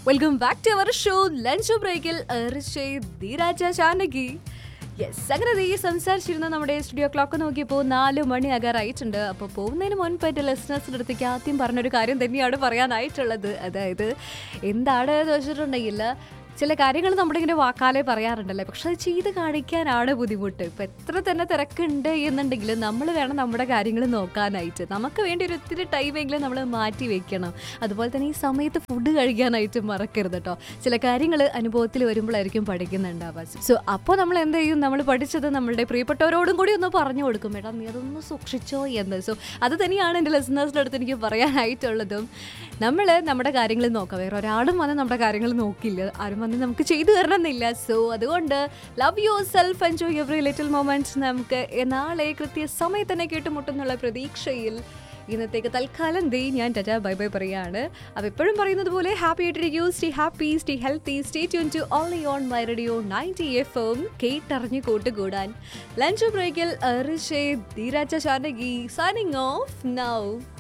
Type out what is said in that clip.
welcome back to our show lunch ബ്രേക്കിൽ Dheeraja Janaki yes അങ്ങനെ ദേ ഈ സംസാരിച്ചിരുന്ന നമ്മുടെ സ്റ്റുഡിയോ ക്ലോക്ക് നോക്കിയപ്പോൾ നാല് മണി ആകാറായിട്ടുണ്ട് അപ്പോൾ പോകുന്നതിന് മുൻപായിട്ട് ലിസണേഴ്സിൻ്റെ അടുത്തേക്ക് ആദ്യം പറഞ്ഞൊരു കാര്യം തന്നെയാണ് പറയാനായിട്ടുള്ളത് അതായത് എന്താണ് എന്ന് വെച്ചിട്ടുണ്ടെങ്കിൽ ചില കാര്യങ്ങൾ നമ്മുടെ ഇങ്ങനെ വാക്കാലെ പറയാറുണ്ടല്ലേ പക്ഷെ അത് ചെയ്ത് കാണിക്കാനാണ് ബുദ്ധിമുട്ട് ഇപ്പം എത്ര തന്നെ തിരക്കുണ്ട് എന്നുണ്ടെങ്കിൽ നമ്മൾ വേണം നമ്മുടെ കാര്യങ്ങൾ നോക്കാനായിട്ട് നമുക്ക് വേണ്ടി ഒരു ഒത്തിരി ടൈമെങ്കിലും നമ്മൾ മാറ്റി വെക്കണം അതുപോലെ തന്നെ ഈ സമയത്ത് ഫുഡ് കഴിക്കാനായിട്ട് മറക്കരുത് കേട്ടോ ചില കാര്യങ്ങൾ അനുഭവത്തിൽ വരുമ്പോഴായിരിക്കും പഠിക്കുന്നുണ്ടാവുക സോ അപ്പോൾ നമ്മൾ എന്ത് ചെയ്യും നമ്മൾ പഠിച്ചത് നമ്മളുടെ പ്രിയപ്പെട്ടവരോടും കൂടി ഒന്ന് പറഞ്ഞു കൊടുക്കും മേഡം നീ അതൊന്ന് സൂക്ഷിച്ചോ എന്ന് സോ അത് തന്നെയാണ് എൻ്റെ ലിസണേഴ്സിൻ്റെ അടുത്ത് എനിക്ക് പറയാനായിട്ടുള്ളതും നമ്മൾ നമ്മുടെ കാര്യങ്ങൾ നോക്കാം വേറെ ഒരാളും വന്ന് നമ്മുടെ കാര്യങ്ങൾ നോക്കില്ല ആരും വന്ന് നമുക്ക് ചെയ്തു തരണമെന്നില്ല സോ അതുകൊണ്ട് love yourself enjoy every little moments നമുക്ക് നാളെ കൃത്യ സമയത്ത് തന്നെ കേട്ടുമുട്ടെന്നുള്ള പ്രതീക്ഷയിൽ ഇന്നത്തേക്ക് തൽക്കാലം ദേ ഞാൻ ടറ്റ ബൈ ബൈ പറയാണ് അപ്പോൾ എപ്പോഴും പറയുന്നത് പോലെ ഹാപ്പി ആയിട്ടിരിക്കൂ stay happy stay healthy stay tune to only on my radio ninety F M കേട്ടറിഞ്ഞ് കൂട്ടുകൂടാൻ ലഞ്ച് ബ്രേക്കിൽ ഋഷേ Dheeraja Janaki signing off now